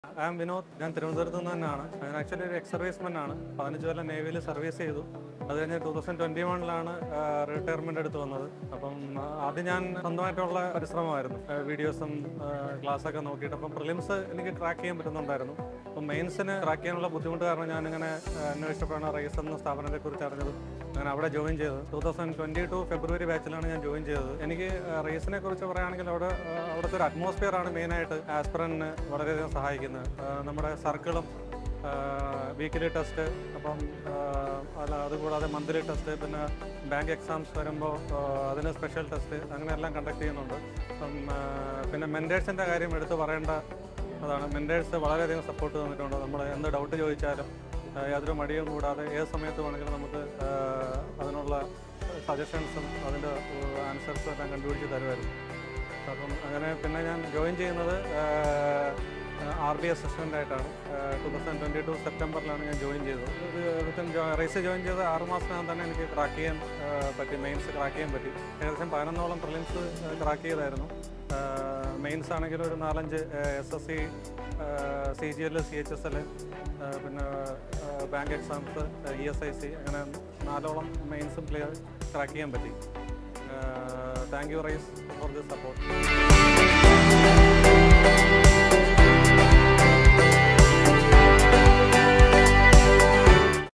I am Vinod ഞാൻ തിരുവനന്തപുരത്ത് നിന്ന് തന്നെയാണ് ഞാൻ ആക്ച്വലി ഒരു എക്സ് സർവീസ്മെൻ ആണ് പതിനഞ്ച് കൊല്ലം നേവിയിൽ സർവീസ് ചെയ്തു അത് കഴിഞ്ഞ് ടൂ തൗസൻഡ് ട്വൻറ്റി വണ്ണിലാണ് റിട്ടയർമെൻ്റ് എടുത്ത് വന്നത് അപ്പം ആ, ആദ്യം ഞാൻ സ്വന്തമായിട്ടുള്ള പരിശ്രമമായിരുന്നു വീഡിയോസും ക്ലാസ്സൊക്കെ നോക്കിയിട്ട് അപ്പം പ്രിലിംസ് എനിക്ക് ട്രാക്ക് ചെയ്യാൻ പറ്റുന്നുണ്ടായിരുന്നു അപ്പം മെയിൻസിന് ട്രാക്ക് ചെയ്യാനുള്ള ബുദ്ധിമുട്ട് കാരണം ഞാനിങ്ങനെ ആ, അന്വേഷിച്ചപ്പോഴാണ് റൈസ് എന്ന സ്ഥാപനത്തെക്കുറിച്ച് അറിഞ്ഞത് ഞാൻ അവിടെ ജോയിൻ ചെയ്തത് two thousand twenty two February ബാച്ചിലാണ് ഞാൻ ജോയിൻ ചെയ്തത് എനിക്ക് റേസിനെ കുറിച്ച് പറയുകയാണെങ്കിൽ അവിടെ ആ, അവിടുത്തെ ഒരു അറ്റ്മോസ്ഫിയർ ആണ് മെയിനായിട്ട് ആസ്പിറന്റിന് വളരെയധികം സഹായിക്കുന്നത് ആ, നമ്മുടെ സർക്കിളും വീക്കിലി ടെസ്റ്റ് അപ്പം ആ, അല്ല അതുകൂടാതെ മന്ത്ലി ടെസ്റ്റ് പിന്നെ ബാങ്ക് എക്സാംസ് വരുമ്പോൾ അതിന് സ്പെഷ്യൽ ടെസ്റ്റ് അങ്ങനെ എല്ലാം കണ്ടക്ട് ചെയ്യുന്നുണ്ട് അപ്പം ആ, പിന്നെ മെൻറ്റേഴ്സിൻ്റെ കാര്യം എടുത്ത് പറയേണ്ട അതാണ് മെൻറ്റേഴ്സ് വളരെയധികം സപ്പോർട്ട് തന്നിട്ടുണ്ട് നമ്മൾ എന്ത് ഡൗട്ട് ചോദിച്ചാലും ആ, യാതൊരു മടിയും കൂടാതെ ഏത് സമയത്ത് വേണമെങ്കിലും നമുക്ക് ആ, അതിനുള്ള സജഷൻസും അതിൻ്റെ ആൻസേഴ്സും എല്ലാം കണ്ടുപിടിച്ച് തരുമായിരുന്നു അപ്പം അങ്ങനെ പിന്നെ ഞാൻ ജോയിൻ ചെയ്യുന്നത് ആർ ബി അസിസ്റ്റൻ്റ് ആയിട്ടാണ് ടു തൗസൻഡ് ട്വൻറ്റി ടു സെപ്റ്റംബറിലാണ് ഞാൻ ജോയിൻ ചെയ്തത് ഒരു വിത്തിൻ റേസ് ജോയിൻ ചെയ്ത് ആറ് മാസത്തിനകം തന്നെ എനിക്ക് ക്രാക്ക് ചെയ്യാൻ ആ, പറ്റി മെയിൻസ് ക്രാക്ക് ചെയ്യാൻ പറ്റി ഏകദേശം പതിനൊന്നോളം പ്രിലിംസ് ക്രാക്ക് ചെയ്തായിരുന്നു മെയിൻസ് ആണെങ്കിൽ ഒരു നാലഞ്ച് S S C C G L C H S L പിന്നെ bank exams E S I C അങ്ങനെ നാലോളം മെയിൻസും ക്ലിയർ ക്രാക്ക് ചെയ്യാൻ പറ്റി thank you rise for this support